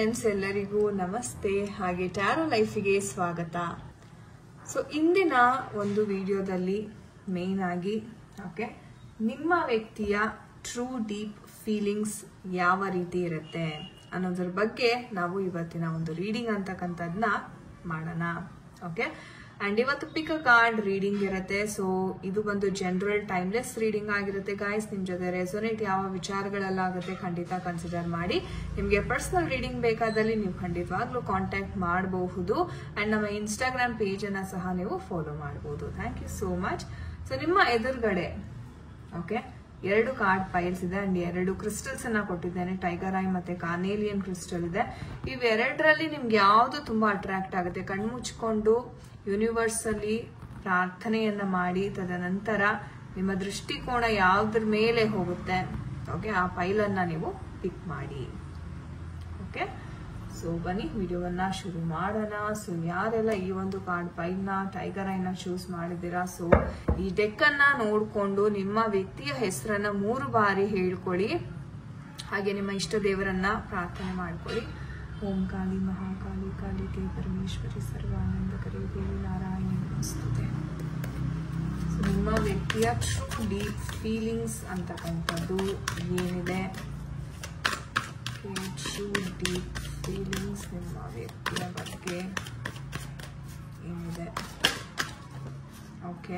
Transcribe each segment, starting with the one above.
Friends ಎಲ್ಲರಿಗೂ ನಮಸ್ತೆ ಹಾಗೆ ಟ್ಯಾರೋ ಲೈಫಿಗೆ ಸ್ವಾಗತ ಸೊ ಇಂದಿನ ಒಂದು ವಿಡಿಯೋದಲ್ಲಿ ಮೇನ್ ಆಗಿ ಓಕೆ ನಿಮ್ಮ ವ್ಯಕ್ತಿಯ ಟ್ರೂ ಡೀಪ್ ಫೀಲಿಂಗ್ಸ್ ಯಾವ ರೀತಿ ಇರುತ್ತೆ ಅನ್ನೋದ್ರ ಬಗ್ಗೆ ನಾವು ಇವತ್ತಿನ ಒಂದು ರೀಡಿಂಗ್ ಅಂತಕ್ಕಂಥದ್ನ ಮಾಡೋಣ ಓಕೆ ಅಂಡ್ ಇವತ್ತು ಪಿಕ್ ಕಾರ್ಡ್ ರೀಡಿಂಗ್ ಇರುತ್ತೆ ಸೊ ಇದು ಒಂದು ಜನರಲ್ ಟೈಮ್ಲೆಸ್ ರೀಡಿಂಗ್ ಆಗಿರುತ್ತೆ ಗಾಯ್ಸ್ ನಿಮ್ ಜೊತೆ ರೆಸೊನೇಟ್ ಯಾವ ವಿಚಾರಗಳೆಲ್ಲ ಆಗುತ್ತೆ ಖಂಡಿತ ಕನ್ಸಿಡರ್ ಮಾಡಿ ನಿಮಗೆ ಪರ್ಸನಲ್ ರೀಡಿಂಗ್ ಬೇಕಾದಲ್ಲಿ ನೀವು ಖಂಡಿತವಾಗ್ಲೂ ಕಾಂಟ್ಯಾಕ್ಟ್ ಮಾಡಬಹುದು ಅಂಡ್ ನಮ್ಮ ಇನ್ಸ್ಟಾಗ್ರಾಮ್ ಪೇಜ್ ಅನ್ನ ಸಹ ನೀವು ಫಾಲೋ ಮಾಡಬಹುದು thank you so much so ನಿಮ್ಮ ಎದುರುಗಡೆ ಓಕೆ ಎರಡು ಕಾರ್ಡ್ ಪೈಲ್ಸ್ ಇದೆ ಅಂಡ್ ಎರಡು ಕ್ರಿಸ್ಟಲ್ಸ್ ಅನ್ನ ಕೊಟ್ಟಿದ್ದೇನೆ ಟೈಗರ್ ಐ ಮತ್ತೆ ಕಾನೇಲಿಯನ್ ಕ್ರಿಸ್ಟಲ್ ಇದೆ ಇವೆರಡರಲ್ಲಿ ನಿಮ್ಗೆ ಯಾವ್ದು ತುಂಬಾ ಅಟ್ರಾಕ್ಟ್ ಆಗುತ್ತೆ ಕಣ್ಮುಚ್ಕೊಂಡು ಯೂನಿವರ್ಸ್ ಅಲ್ಲಿ ಪ್ರಾರ್ಥನೆಯನ್ನ ಮಾಡಿ ತದನಂತರ ನಿಮ್ಮ ದೃಷ್ಟಿಕೋನ ಯಾವ್ದ್ರ ಮೇಲೆ ಹೋಗುತ್ತೆ ಓಕೆ ಆ ಫೈಲನ್ನ ನೀವು ಪಿಕ್ ಮಾಡಿ ಓಕೆ ಸೊ ಬನ್ನಿ ವಿಡಿಯೋವನ್ನ ಶುರು ಮಾಡೋಣ ಸೊ ಯಾರೆಲ್ಲ ಈ ಒಂದು ಕಾರ್ಡ್ ಫೈಲ್ನ ಟೈಗರ್ ಐನ ಚೂಸ್ ಮಾಡಿದ್ದೀರಾ ಸೊ ಈ ಡೆಕ್ ಅನ್ನ ನೋಡ್ಕೊಂಡು ನಿಮ್ಮ ವ್ಯಕ್ತಿಯ ಹೆಸರನ್ನ ಮೂರು ಬಾರಿ ಹೇಳ್ಕೊಳ್ಳಿ ಹಾಗೆ ನಿಮ್ಮ ಇಷ್ಟ ದೇವರನ್ನ ಪ್ರಾರ್ಥನೆ ಮಾಡ್ಕೊಳ್ಳಿ ಓಂ ಕಾಳಿ ಮಹಾಕಾಳಿ ಕಾಳಿಕೆ ಪರಮೇಶ್ವರಿ ಸರ್ವಾನಂದಕರಿ ದೇವಿ ನಾರಾಯಣಿ ನಮಸ್ತುತೆ ಸೊ ನಿಮ್ಮ ವ್ಯಕ್ತಿಯ ಟ್ರೂ ಡೀಪ್ ಫೀಲಿಂಗ್ಸ್ ಅಂತಕ್ಕಂಥದ್ದು ಏನಿದೆ ಟ್ರೂ ಡೀಪ್ ಫೀಲಿಂಗ್ಸ್ ನಿಮ್ಮ ವ್ಯಕ್ತಿಯ ಬಗ್ಗೆ ಏನಿದೆ okay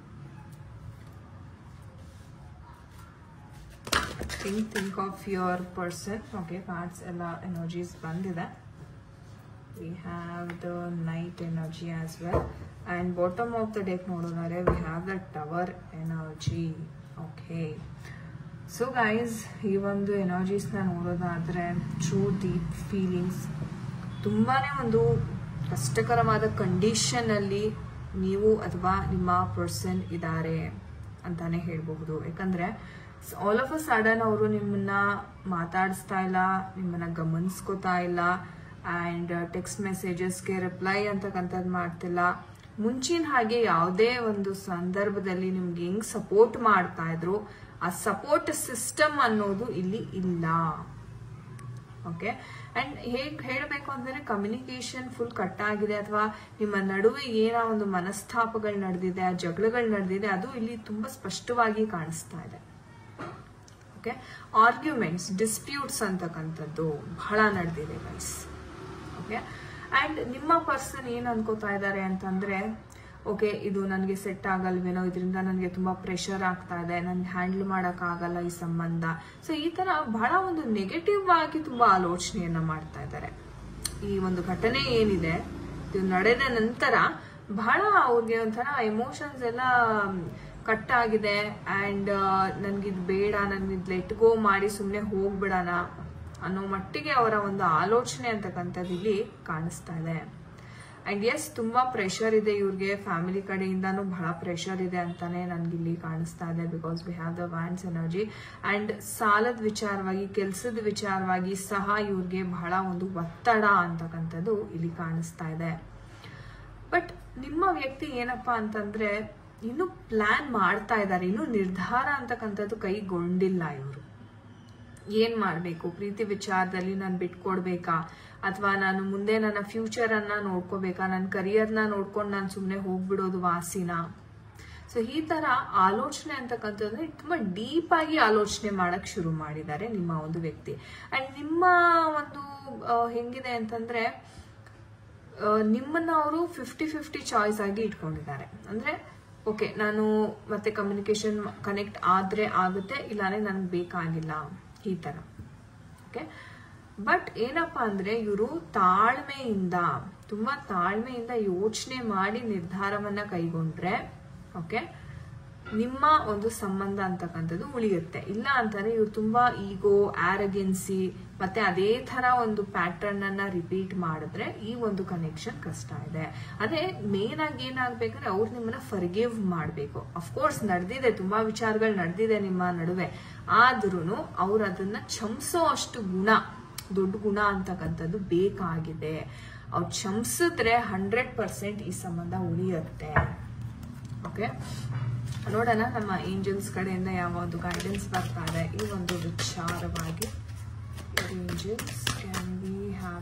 think think of your person okay cards ಎಲ್ಲ ಎನರ್ಜೀಸ್ ಬಂದಿದೆ we have the knight energy as well and bottom of the deck ನೋಡೋದಾದ್ರೆ we have the tower energy okay so guys ಈ ಒಂದು ಎನರ್ಜೀಸ್ನ ನೋಡೋದಾದ್ರೆ ಟ್ರೂ ಡೀಪ್ ಫೀಲಿಂಗ್ಸ್ ತುಂಬಾ ಒಂದು ಕಷ್ಟಕರವಾದ ಕಂಡೀಷನಲ್ಲಿ ನೀವು ಅಥವಾ ನಿಮ್ಮ ಪರ್ಸನ್ ಇದ್ದಾರೆ ಅಂತಾನೆ ಹೇಳ್ಬಹುದು ಯಾಕಂದ್ರೆ ಆಲ್ ಆಫ್ ಅ ಸಡನ್ ಅವರು ನಿಮ್ಮನ್ನ ಮಾತಾಡಿಸ್ತಾ ಇಲ್ಲ ನಿಮ್ಮನ್ನ ಗಮನಿಸ್ಕೋತಾ ಇಲ್ಲ ಆ್ಯಂಡ್ ಟೆಕ್ಸ್ಟ್ ಮೆಸೇಜಸ್ಗೆ ರಿಪ್ಲೈ ಅಂತಕ್ಕಂಥದ್ದು ಮಾಡ್ತಿಲ್ಲ ಮುಂಚಿನ ಹಾಗೆ ಯಾವುದೇ ಒಂದು ಸಂದರ್ಭದಲ್ಲಿ ನಿಮ್ಗೆ ಹೆಂಗ್ ಸಪೋರ್ಟ್ ಮಾಡ್ತಾ ಇದ್ರು ಆ ಸಪೋರ್ಟ್ ಸಿಸ್ಟಮ್ ಅನ್ನೋದು ಇಲ್ಲಿ ಇಲ್ಲ ಓಕೆ ಅಂಡ್ ಹೇಗ್ ಹೇಳಬೇಕು ಅಂದ್ರೆ ಕಮ್ಯುನಿಕೇಶನ್ ಫುಲ್ ಕಟ್ ಆಗಿದೆ ಅಥವಾ ನಿಮ್ಮ ನಡುವೆ ಏನೋ ಒಂದು ಮನಸ್ತಾಪಗಳು ನಡೆದಿದೆ ಆ ಜಗಳಗಳು ನಡೆದಿದೆ ಅದು ಇಲ್ಲಿ ತುಂಬಾ ಸ್ಪಷ್ಟವಾಗಿ ಕಾಣಿಸ್ತಾ ಇದೆ ಓಕೆ ಆರ್ಗ್ಯುಮೆಂಟ್ಸ್ ಡಿಸ್ಪ್ಯೂಟ್ಸ್ ಅಂತಕ್ಕಂಥದ್ದು ಬಹಳ ನಡೆದಿದೆ ಗೈಸ್ ಓಕೆ ಅಂಡ್ ನಿಮ್ಮ ಪರ್ಸನ್ ಏನ್ ಅನ್ಕೋತಾ ಇದ್ದಾರೆ ಅಂತಂದ್ರೆ ಓಕೆ ಇದು ನನಗೆ ಸೆಟ್ ಆಗಲ್ವೇನೋ ಇದರಿಂದ ನನಗೆ ತುಂಬಾ ಪ್ರೆಷರ್ ಆಗ್ತಾ ಇದೆ ನನ್ಗೆ ಹ್ಯಾಂಡಲ್ ಮಾಡಕ್ ಆಗಲ್ಲ ಈ ಸಂಬಂಧ ಸೊ ಈ ತರ ಬಹಳ ಒಂದು ನೆಗೆಟಿವ್ ಆಗಿ ತುಂಬಾ ಆಲೋಚನೆಯನ್ನ ಮಾಡ್ತಾ ಇದ್ದಾರೆ ಈ ಒಂದು ಘಟನೆ ಏನಿದೆ ಇದು ನಡೆದ ನಂತರ ಬಹಳ ಅವ್ರಿಗೆ ಒಂಥರ ಎಮೋಷನ್ಸ್ ಎಲ್ಲ ಕಟ್ ಆಗಿದೆ ಅಂಡ್ ನನ್ಗಿದ್ ಬೇಡ ನನ್ಗಿದ್ ಲೆಟ್ ಗೋ ಮಾಡಿ ಸುಮ್ಮನೆ ಹೋಗ್ಬಿಡೋಣ ಅನ್ನೋ ಮಟ್ಟಿಗೆ ಅವರ ಒಂದು ಆಲೋಚನೆ ಅಂತಕ್ಕಂಥದ್ದು ಇಲ್ಲಿ ಕಾಣಿಸ್ತಾ ಇದೆ ಅಂಡ್ ಎಸ್ ತುಂಬಾ ಪ್ರೆಷರ್ ಇದೆ ಇವ್ರಿಗೆ ಫ್ಯಾಮಿಲಿ ಕಡೆಯಿಂದಾನು ಬಹಳ ಪ್ರೆಷರ್ ಇದೆ ಅಂತಾನೆ ನನ್ಗಿಲ್ಲಿ ಕಾಣಿಸ್ತಾ ಇದೆ because we have the wands energy and ಸಾಲದ ವಿಚಾರವಾಗಿ ಕೆಲಸದ ವಿಚಾರವಾಗಿ ಸಹ ಇವ್ರಿಗೆ ಬಹಳ ಒಂದು ಒತ್ತಡ ಅಂತಕ್ಕಂಥದ್ದು ಇಲ್ಲಿ ಕಾಣಿಸ್ತಾ ಇದೆ ಬಟ್ ನಿಮ್ಮ ವ್ಯಕ್ತಿ ಏನಪ್ಪಾ ಅಂತಂದ್ರೆ ಇನ್ನು ಪ್ಲಾನ್ ಮಾಡ್ತಾ ಇದ್ದಾರೆ ಇನ್ನು ನಿರ್ಧಾರ ಅಂತಕ್ಕಂಥದ್ದು ಕೈಗೊಂಡಿಲ್ಲ ಇವರು ಏನ್ ಮಾಡ್ಬೇಕು ಪ್ರೀತಿ ವಿಚಾರದಲ್ಲಿ ನಾನು ಬಿಟ್ಕೊಡ್ಬೇಕಾ ಅಥವಾ ನಾನು ಮುಂದೆ ನನ್ನ ಫ್ಯೂಚರ್ ಅನ್ನ ನೋಡ್ಕೋಬೇಕಾ ನನ್ನ ಕರಿಯರ್ನ ನೋಡ್ಕೊಂಡು ನಾನು ಸುಮ್ಮನೆ ಹೋಗ್ಬಿಡೋದು ವಾಸಿನ ಸೊ ಈ ತರ ಆಲೋಚನೆ ಅಂತಕ್ಕಂಥದ್ದು ತುಂಬಾ ಡೀಪ್ ಆಗಿ ಆಲೋಚನೆ ಮಾಡಕ್ ಶುರು ಮಾಡಿದ್ದಾರೆ ನಿಮ್ಮ ಒಂದು ವ್ಯಕ್ತಿ ಅಂಡ್ ನಿಮ್ಮ ಒಂದು ಹೆಂಗಿದೆ ಅಂತಂದ್ರೆ ನಿಮ್ಮನ್ನ ಅವರು ಫಿಫ್ಟಿ ಫಿಫ್ಟಿ ಚಾಯ್ಸ್ ಆಗಿ ಇಟ್ಕೊಂಡಿದ್ದಾರೆ ಅಂದ್ರೆ ಓಕೆ ನಾನು ಮತ್ತೆ ಕಮ್ಯುನಿಕೇಶನ್ ಕನೆಕ್ಟ್ ಆದ್ರೆ ಆಗುತ್ತೆ ಇಲ್ಲಾಂದ್ರೆ ನನ್ಗೆ ಬೇಕಾಗಿಲ್ಲ ಈ ತರ ಓಕೆ ಬಟ್ ಏನಪ್ಪಾ ಅಂದ್ರೆ ಇವರು ತಾಳ್ಮೆಯಿಂದ ತುಂಬಾ ತಾಳ್ಮೆಯಿಂದ ಯೋಚನೆ ಮಾಡಿ ನಿರ್ಧಾರವನ್ನ ಕೈಗೊಂಡ್ರೆ ಓಕೆ ನಿಮ್ಮ ಒಂದು ಸಂಬಂಧ ಅಂತಕ್ಕಂಥದ್ದು ಉಳಿಯುತ್ತೆ ಇಲ್ಲ ಅಂತಾನೆ ಇವ್ರು ತುಂಬಾ ಈಗೋ ಆರಗೆನ್ಸಿ ಮತ್ತೆ ಅದೇ ತರ ಒಂದು ಪ್ಯಾಟರ್ನ್ ಅನ್ನ ರಿಪೀಟ್ ಮಾಡಿದ್ರೆ ಈ ಒಂದು ಕನೆಕ್ಷನ್ ಕಷ್ಟ ಇದೆ ಅದೇ ಮೇನ್ ಆಗಿ ಏನಾಗ್ಬೇಕಂದ್ರೆ ಅವ್ರು ನಿಮ್ಮನ್ನ ಫರ್ಗಿವ್ ಮಾಡ್ಬೇಕು ಅಫ್ಕೋರ್ಸ್ ನಡೆದಿದೆ ತುಂಬಾ ವಿಚಾರಗಳು ನಡೆದಿದೆ ನಿಮ್ಮ ನಡುವೆ ಆದ್ರೂ ಅವ್ರು ಅದನ್ನ ಕ್ಷಮಿಸೋ ಅಷ್ಟು ಗುಣ ದೊಡ್ಡ ಗುಣ ಅಂತಕ್ಕಂಥದ್ದು ಬೇಕಾಗಿದೆ ಅವ್ರು ಕ್ಷಮಿಸಿದ್ರೆ ಹಂಡ್ರೆಡ್ ಪರ್ಸೆಂಟ್ ಈ ಸಂಬಂಧ ಉಳಿಯುತ್ತೆ ಓಕೆ ನೋಡೋಣ ನಮ್ಮ ಏಂಜಲ್ಸ್ ಕಡೆಯಿಂದ ಯಾವ ಒಂದು ಗೈಡೆನ್ಸ್ ಬರ್ತಾ ಇದೆ ಈ ಒಂದು ವಿಚಾರವಾಗಿ angels can we have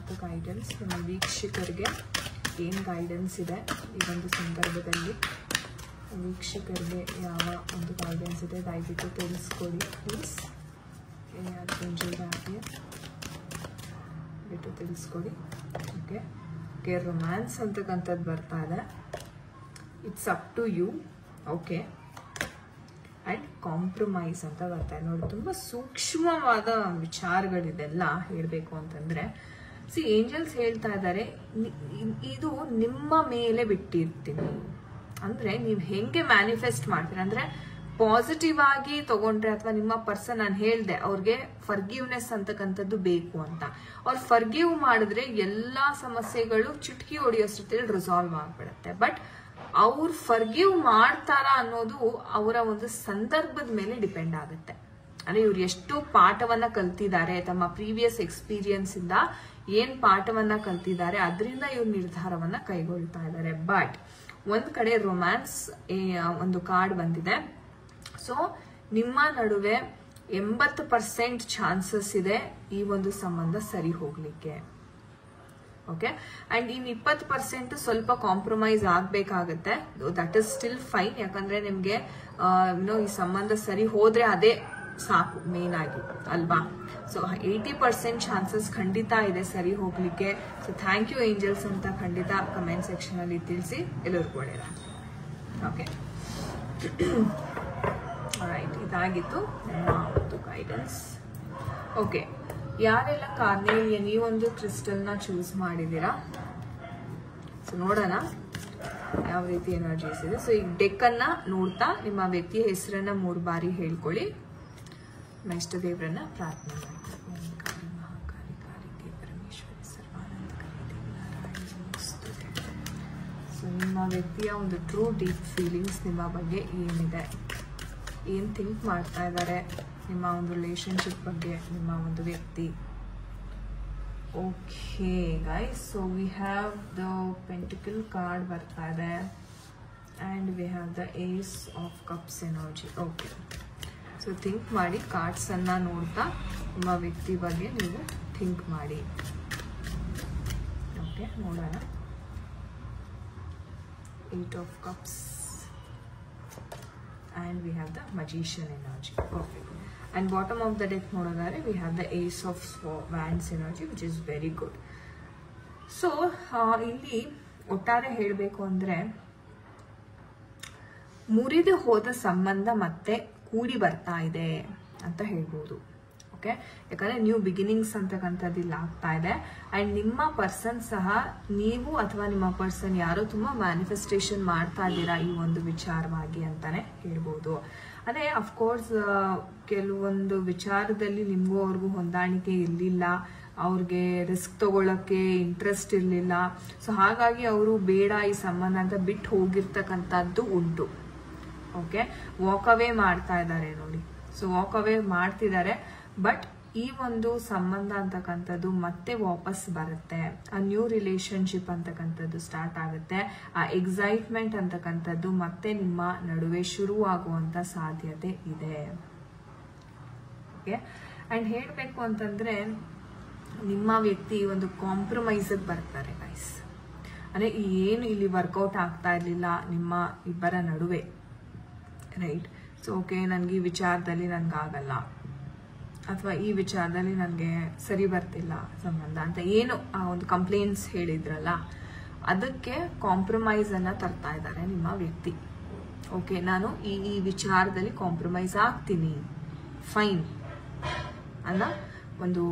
of the guidance ನಮ್ಮ ವೀಕ್ಷಕರಿಗೆ ಏನು ಗೈಡೆನ್ಸ್ ಇದೆ ಈ ಒಂದು ಸಂದರ್ಭದಲ್ಲಿ ವೀಕ್ಷಕರಿಗೆ ಯಾವ ಒಂದು ಗೈಡೆನ್ಸ್ ಇದೆ ದಯವಿಟ್ಟು ತಿಳಿಸ್ಕೊಡಿ ಪ್ಲೀಸ್ ಅರ್ಜುನ್ಜಿಗಾಗೆ ಬಿಟ್ಟು ತಿಳಿಸ್ಕೊಡಿ ಓಕೆ ಓಕೆ ರೊಮ್ಯಾನ್ಸ್ ಅಂತಕ್ಕಂಥದ್ದು ಬರ್ತಾ ಇದೆ it's up to you okay and compromise ಅಂತ ಬರ್ತಾ ಇದೆ ನೋಡಿ ತುಂಬ ಸೂಕ್ಷ್ಮವಾದ ವಿಚಾರಗಳಿದೆಲ್ಲ ಹೇಳಬೇಕು ಅಂತಂದರೆ ಸಿ ಏಂಜಲ್ಸ್ ಹೇಳ್ತಾ ಇದ್ದಾರೆ ಇದು ನಿಮ್ಮ ಮೇಲೆ ಬಿಟ್ಟಿರ್ತೀನಿ ಅಂದರೆ ನೀವು ಹೆಂಗೆ ಮ್ಯಾನಿಫೆಸ್ಟ್ ಮಾಡ್ತೀರ ಅಂದರೆ ಪಾಸಿಟಿವ್ ಆಗಿ ತಗೊಂಡ್ರೆ ಅಥವಾ ನಿಮ್ಮ ಪರ್ಸನ್ ನಾನು ಹೇಳ್ದೆ ಅವ್ರಿಗೆ ಫರ್ಗಿವ್ನೆಸ್ ಅಂತಕ್ಕಂಥದ್ದು ಬೇಕು ಅಂತ ಅವ್ರು ಫರ್ಗಿವ್ ಮಾಡಿದ್ರೆ ಎಲ್ಲ ಸಮಸ್ಯೆಗಳು ಚುಟ್ಕಿ ಹೊಡಿಯೋಷ್ಟೊತ್ತಲ್ಲಿ ರಿಸಾಲ್ವ್ ಆಗ್ಬಿಡುತ್ತೆ ಬಟ್ ಅವ್ರು ಫರ್ಗಿವ್ ಮಾಡ್ತಾರ ಅನ್ನೋದು ಅವರ ಒಂದು ಸಂದರ್ಭದ ಮೇಲೆ ಡಿಪೆಂಡ್ ಆಗುತ್ತೆ ಅಂದ್ರೆ ಇವ್ರು ಎಷ್ಟು ಪಾಠವನ್ನ ಕಲ್ತಿದ್ದಾರೆ ತಮ್ಮ ಪ್ರೀವಿಯಸ್ ಎಕ್ಸ್ಪೀರಿಯನ್ಸ್ ಇಂದ ಏನ್ ಪಾಠವನ್ನ ಕಲ್ತಿದ್ದಾರೆ ಅದರಿಂದ ಇವ್ರು ನಿರ್ಧಾರವನ್ನ ಕೈಗೊಳ್ತಾ ಇದ್ದಾರೆ ಬಟ್ ಒಂದ್ ಕಡೆ ರೊಮ್ಯಾನ್ಸ್ ಒಂದು ಕಾರ್ಡ್ ಬಂದಿದೆ ಸೊ ನಿಮ್ಮ ನಡುವೆ ಎಂಬತ್ತು ಪರ್ಸೆಂಟ್ ಚಾನ್ಸಸ್ ಇದೆ ಈ ಒಂದು ಸಂಬಂಧ ಸರಿ ಹೋಗ್ಲಿಕ್ಕೆ ಓಕೆ ಅಂಡ್ ಇನ್ ಇಪ್ಪತ್ತು ಪರ್ಸೆಂಟ್ ಸ್ವಲ್ಪ ಕಾಂಪ್ರಮೈಸ್ ಆಗ್ಬೇಕಾಗತ್ತೆ ದಟ್ ಇಸ್ ಸ್ಟಿಲ್ ಫೈನ್ ಯಾಕಂದ್ರೆ ನಿಮ್ಗೆ ಏನೋ ಈ ಸಂಬಂಧ ಸರಿ ಹೋದ್ರೆ ಅದೇ ಸಾಕು ಮೇನ್ ಆಗಿ ಅಲ್ವಾ ಸೊ ಏಯ್ಟಿ ಪರ್ಸೆಂಟ್ ಚಾನ್ಸಸ್ ಖಂಡಿತ ಇದೆ ಸರಿ ಹೋಗ್ಲಿಕ್ಕೆ ಸೊ ಥ್ಯಾಂಕ್ ಯು ಏಂಜಲ್ಸ್ ಅಂತ ಖಂಡಿತ ಕಮೆಂಟ್ ಸೆಕ್ಷನ್ ಅಲ್ಲಿ ತಿಳಿಸಿ ಎಲ್ಲರಿಗೂ ಒಳ್ಳೆಯದ ಓಕೆ ರೈಟ್ ಇದಾಗಿತ್ತು ನಮ್ಮ ಒಂದು ಗೈಡೆನ್ಸ್ ಓಕೆ ಯಾರೆಲ್ಲ ಕಾರ್ನೇಲಿಯನ್ ಈ ಒಂದು ಕ್ರಿಸ್ಟಲ್ನ ಚೂಸ್ ಮಾಡಿದ್ದೀರಾ ಸೊ ನೋಡೋಣ ಯಾವ ರೀತಿ ಎನರ್ಜೀಸ್ ಇದೆ ಸೊ ಈಗ ಡೆಕ್ಕನ್ನ ನೋಡ್ತಾ ನಿಮ್ಮ ವ್ಯಕ್ತಿಯ ಹೆಸರನ್ನ ಮೂರು ಬಾರಿ ಹೇಳ್ಕೊಳ್ಳಿ ನಮ್ಮ ಇಷ್ಟ ದೇವರನ್ನ ಪ್ರಾರ್ಥನೆ ಮಾಡ್ತಾರೆ ಓಂ ಕಾಳಿ ಮಹಾಕಾಳಿ ಕಾಳಿಕೆ ಪರಮೇಶ್ವರಿ ಸರ್ವಾನಂದಕಾರಿ ದೇವಿ ನಾರಾಯಣಿ ನಮಸ್ತುತೆ. ಸೊ ನಿಮ್ಮ ವ್ಯಕ್ತಿಯ ಒಂದು ಟ್ರೂ ಡೀಪ್ ಫೀಲಿಂಗ್ಸ್ ನಿಮ್ಮ ಬಗ್ಗೆ ಏನಿದೆ ಏನು ಥಿಂಕ್ ಮಾಡ್ತಾ ಇದ್ದಾರೆ ನಿಮ್ಮ ಒಂದು ರಿಲೇಶನ್ಶಿಪ್ ಬಗ್ಗೆ ನಿಮ್ಮ ಒಂದು ವ್ಯಕ್ತಿ okay guys so we have the pentacle card ಬರ್ತಾ ಇದೆ and we have the ace of cups energy okay so think ಮಾಡಿ ಕಾರ್ಡ್ಸನ್ನು ನೋಡ್ತಾ ನಿಮ್ಮ ವ್ಯಕ್ತಿ ಬಗ್ಗೆ ನೀವು ಥಿಂಕ್ ಮಾಡಿ ಓಕೆ ನೋಡೋಣ eight of cups and we have the magician energy perfect and bottom of the deck ನೋಡೋದಾದ್ರೆ we have the ace of Swa- wands energy which is very good so ಇಲ್ಲಿ ಒಟ್ಟಾರೆ ಹೇಳಬೇಕು ಅಂದ್ರೆ ಮುರಿದು ಹೋದ ಸಂಬಂಧ ಮತ್ತೆ ಕೂಡಿ ಬರ್ತಾ ಇದೆ ಅಂತ ಹೇಳ್ಬೋದು ಓಕೆ ಯಾಕಂದ್ರೆ ನ್ಯೂ ಬಿಗಿನಿಂಗ್ಸ್ ಅಂತಕ್ಕಂಥದ್ದು ಇಲ್ಲಿ ಆಗ್ತಾ ಇದೆ ಅಂಡ್ ನಿಮ್ಮ ಪರ್ಸನ್ ಸಹ ನೀವು ಅಥವಾ ನಿಮ್ಮ ಪರ್ಸನ್ ಯಾರೋ ತುಂಬಾ ಮ್ಯಾನಿಫೆಸ್ಟೇಷನ್ ಮಾಡ್ತಾ ಇದ್ದೀರಾ ಈ ಒಂದು ವಿಚಾರವಾಗಿ ಅಂತಾನೆ ಹೇಳ್ಬೋದು ಅದೇ ಅಫ್ಕೋರ್ಸ್ ಕೆಲವೊಂದು ವಿಚಾರದಲ್ಲಿ ನಿಮಗೂ ಅವ್ರಿಗೂ ಹೊಂದಾಣಿಕೆ ಇರಲಿಲ್ಲ ಅವ್ರಿಗೆ ರಿಸ್ಕ್ ತಗೊಳಕ್ಕೆ ಇಂಟ್ರೆಸ್ಟ್ ಇರಲಿಲ್ಲ ಸೊ ಹಾಗಾಗಿ ಅವರು ಬೇಡ ಈ ಸಂಬಂಧ ಅಂತ ಬಿಟ್ಟು ಹೋಗಿರ್ತಕ್ಕಂಥದ್ದು ಉಂಟು ಓಕೆ ವಾಕ್ ಅವೇ ಮಾಡ್ತಾ ಇದ್ದಾರೆ ನೋಡಿ ಸೊ ವಾಕ್ ಅವೇ ಮಾಡ್ತಿದ್ದಾರೆ ಬಟ್ ಈ ಒಂದು ಸಂಬಂಧ ಅಂತಕ್ಕಂಥದ್ದು ಮತ್ತೆ ವಾಪಸ್ ಬರುತ್ತೆ ಆ ನ್ಯೂ ರಿಲೇಶನ್ಶಿಪ್ ಅಂತಕ್ಕಂಥದ್ದು ಸ್ಟಾರ್ಟ್ ಆಗುತ್ತೆ ಆ ಎಕ್ಸೈಟ್ಮೆಂಟ್ ಅಂತಕ್ಕಂಥದ್ದು ಮತ್ತೆ ನಿಮ್ಮ ನಡುವೆ ಶುರು ಆಗುವಂತ ಸಾಧ್ಯತೆ ಇದೆ ಓಕೆ ಅಂಡ್ ಹೇಳಬೇಕು ಅಂತಂದ್ರೆ ನಿಮ್ಮ ವ್ಯಕ್ತಿ ಒಂದು ಕಾಂಪ್ರಮೈಸಿಗೆ ಬರ್ತಾರೆ ಗೈಸ್ ಅಂದ್ರೆ ಈ ಏನು ಇಲ್ಲಿ ವರ್ಕೌಟ್ ಆಗ್ತಾ ಇರಲಿಲ್ಲ ನಿಮ್ಮ ಇಬ್ಬರ ನಡುವೆ ರೈಟ್ ಸೊ ಓಕೆ ನನಗೆ ಈ ವಿಚಾರದಲ್ಲಿ ಆಗಲ್ಲ ಅಥವಾ ಈ ವಿಚಾರದಲ್ಲಿ ನನಗೆ ಸರಿ ಬರ್ತಿಲ್ಲ ಸಂಬಂಧ ಅಂತ ಏನು ಆ ಒಂದು ಕಂಪ್ಲೇಂಟ್ಸ್ ಹೇಳಿದ್ರಲ್ಲ ಅದಕ್ಕೆ ಕಾಂಪ್ರಮೈಸ್ ಅನ್ನ ತರ್ತಾ ಇದ್ದಾರೆ ನಿಮ್ಮ ವ್ಯಕ್ತಿ ಓಕೆ ನಾನು ಈ ಈ ವಿಚಾರದಲ್ಲಿ ಕಾಂಪ್ರಮೈಸ್ ಆಗ್ತೀನಿ ಫೈನ್ ಅನ್ನೋ ಒಂದು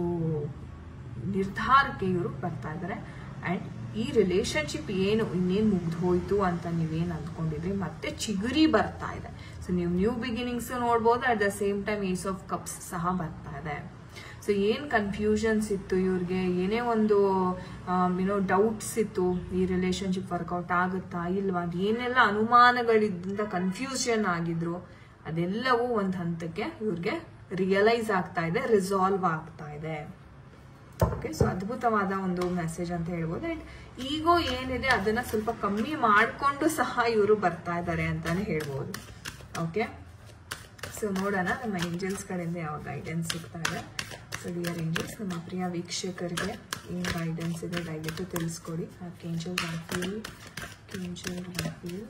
ನಿರ್ಧಾರಕ್ಕೆ ಇವರು ಬರ್ತಾ ಇದ್ದಾರೆ ಅಂಡ್ ಈ ರಿಲೇಶನ್ಶಿಪ್ ಏನು ಇನ್ನೇನು ಮುಗ್ದು ಹೋಯ್ತು ಅಂತ ನೀವೇನು ಅಂದ್ಕೊಂಡಿದ್ರಿ ಮತ್ತೆ ಚಿಗುರಿ ಬರ್ತಾ ಇದೆ ಸೊ ನೀವು ನ್ಯೂ ಬಿಗಿನಿಂಗ್ಸ್ ನೋಡ್ಬೋದು at the same time ace of cups ಸಹ ಬರ್ತಾ ಇದೆ ಸೊ ಏನ್ ಕನ್ಫ್ಯೂಷನ್ಸ್ ಇತ್ತು ಇವ್ರಿಗೆ ಏನೇ ಒಂದು ಏನೋ ಡೌಟ್ಸ್ ಇತ್ತು ಈ ರಿಲೇಶನ್ಶಿಪ್ ವರ್ಕೌಟ್ ಆಗುತ್ತಾ ಇಲ್ವಾ ಅದು ಏನೆಲ್ಲ ಅನುಮಾನಗಳಿಂದ ಕನ್ಫ್ಯೂಷನ್ ಆಗಿದ್ರು ಅದೆಲ್ಲವೂ ಒಂದು ಹಂತಕ್ಕೆ ಇವ್ರಿಗೆ ರಿಯಲೈಸ್ ಆಗ್ತಾ ಇದೆ ರಿಸಾಲ್ವ್ ಆಗ್ತಾ ಇದೆ ಓಕೆ ಸೊ ಅದ್ಭುತವಾದ ಒಂದು ಮೆಸೇಜ್ ಅಂತ ಹೇಳ್ಬೋದು ಅಂಡ್ ಈಗೋ ಏನಿದೆ ಅದನ್ನ ಸ್ವಲ್ಪ ಕಮ್ಮಿ ಮಾಡಿಕೊಂಡು ಸಹ ಇವರು ಬರ್ತಾ ಇದ್ದಾರೆ ಅಂತಾನೆ ಹೇಳ್ಬೋದು ಓಕೆ ಸೊ ನೋಡೋಣ ನಮ್ಮ ಏಂಜಲ್ಸ್ ಕಡೆಯಿಂದ ಯಾವ ಗೈಡೆನ್ಸ್ ಸಿಗ್ತಾ ಇದೆ ಸೊ ಡಿಯರ್ ಏಂಜಲ್ಸ್ ನಮ್ಮ ಪ್ರಿಯ ವೀಕ್ಷಕರಿಗೆ ಏನು ಗೈಡೆನ್ಸ್ ಇದೆ ದಯವಿಟ್ಟು ತಿಳಿಸ್ಕೊಡಿ ಕೇಂಜಲ್ ರಾಫಿಲ್ ಕೇಂಜಲ್ ರಾಫಿಲ್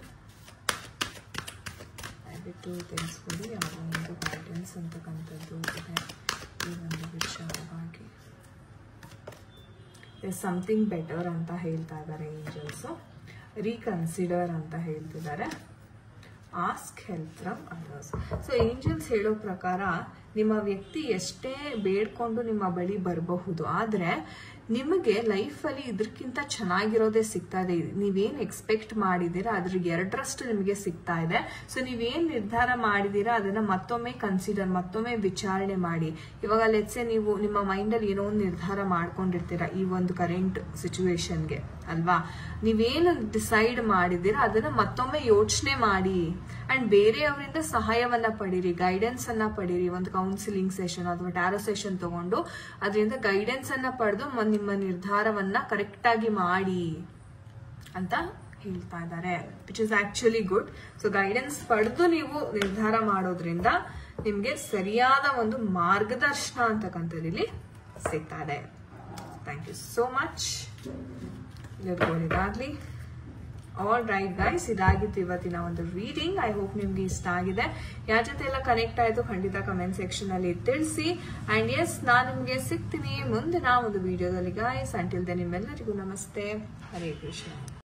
ದಯವಿಟ್ಟು ತಿಳಿಸ್ಕೊಡಿ ಯಾವ ಒಂದು ಗೈಡೆನ್ಸ್ ಅಂತಕ್ಕಂಥದ್ದು ಇದೆ ಈ ಒಂದು ವಿಚಾರವಾಗಿ ಸಮಥಿಂಗ್ ಬೆಟರ್ ಅಂತ ಹೇಳ್ತಾ ಇದ್ದಾರೆ ಏಂಜಲ್ಸು ರೀಕನ್ಸಿಡರ್ ಅಂತ ಹೇಳ್ತಿದ್ದಾರೆ ask help from others so angels ಹೇಳೋ ಪ್ರಕಾರ ನಿಮ್ಮ ವ್ಯಕ್ತಿ ಎಷ್ಟೇ ಬೇಡ್ಕೊಂಡು ನಿಮ್ಮ ಬಳಿ ಬರಬಹುದು ಆದರೆ ನಿಮಗೆ ಲೈಫಲ್ಲಿ ಇದಕ್ಕಿಂತ ಚೆನ್ನಾಗಿರೋದೇ ಸಿಗ್ತಾ ಇದೆ ನೀವೇನು ಎಕ್ಸ್ಪೆಕ್ಟ್ ಮಾಡಿದ್ದೀರಾ ಅದ್ರ ಎರಡರಷ್ಟು ನಿಮಗೆ ಸಿಗ್ತಾ ಇದೆ ಸೊ ನೀವೇನು ನಿರ್ಧಾರ ಮಾಡಿದ್ದೀರಾ ಅದನ್ನ ಮತ್ತೊಮ್ಮೆ ಕನ್ಸಿಡರ್ ಮತ್ತೊಮ್ಮೆ ವಿಚಾರಣೆ ಮಾಡಿ ಇವಾಗ ಲೆಟ್ಸೆ ನೀವು ನಿಮ್ಮ ಮೈಂಡಲ್ಲಿ ಏನೋ ಒಂದು ನಿರ್ಧಾರ ಮಾಡ್ಕೊಂಡಿರ್ತೀರಾ ಈ ಒಂದು ಕರೆಂಟ್ ಸಿಚುವೇಶನ್ಗೆ ಅಲ್ವಾ ನೀವೇನು ಡಿಸೈಡ್ ಮಾಡಿದ್ದೀರಾ ಅದನ್ನ ಮತ್ತೊಮ್ಮೆ ಯೋಚನೆ ಮಾಡಿ ಅಂಡ್ ಬೇರೆಯವರಿಂದ ಸಹಾಯವನ್ನ ಪಡೀರಿ ಗೈಡೆನ್ಸ್ ಅನ್ನ ಪಡೀರಿ ಒಂದು ಕೌನ್ಸಿಲಿಂಗ್ ಸೆಷನ್ ಅಥವಾ ಟ್ಯಾರೋ ಸೆಷನ್ ತಗೊಂಡು ಅದರಿಂದ ಗೈಡೆನ್ಸ್ ಅನ್ನ ಪಡೆದು ನಿಮ್ಮ ನಿರ್ಧಾರವನ್ನ ಕರೆಕ್ಟ್ ಆಗಿ ಮಾಡಿ ಅಂತ ಹೇಳ್ತಾ ಇದ್ದಾರೆ which is actually good so guidance ಪಡೆದು ನೀವು ನಿರ್ಧಾರ ಮಾಡೋದ್ರಿಂದ ನಿಮ್ಗೆ ಸರಿಯಾದ ಒಂದು ಮಾರ್ಗದರ್ಶನ ಅಂತಕ್ಕಂಥದ್ದು ಇಲ್ಲಿ ಸಿಗ್ತಾ ಇದೆ ಥ್ಯಾಂಕ್ ಯು ಸೋ ಮಚ್ ಇದಾಗ್ಲಿ ಆಲ್ ರೈಟ್ ಗೈಸ್ ಇದಾಗಿತ್ತು ಇವತ್ತಿನ ಒಂದು ರೀಡಿಂಗ್ ಐ ಹೋಪ್ ನಿಮ್ಗೆ ಇಷ್ಟ ಆಗಿದೆ ಯಾರ ಜೊತೆ ಎಲ್ಲ ಕನೆಕ್ಟ್ ಆಯ್ತು ಖಂಡಿತ ಕಮೆಂಟ್ ಸೆಕ್ಷನ್ ಅಲ್ಲಿ ತಿಳಿಸಿ ಅಂಡ್ ಎಸ್ ನಾನು ನಿಮ್ಗೆ ಸಿಗ್ತೀನಿ ಮುಂದಿನ ಒಂದು ವಿಡಿಯೋದಲ್ಲಿ ಗೈಸ್ ಅಂಟಿಲ್ದೆ ನಿಮ್ಮೆಲ್ಲರಿಗೂ ನಮಸ್ತೆ ಹರೇ ಕೃಷ್ಣ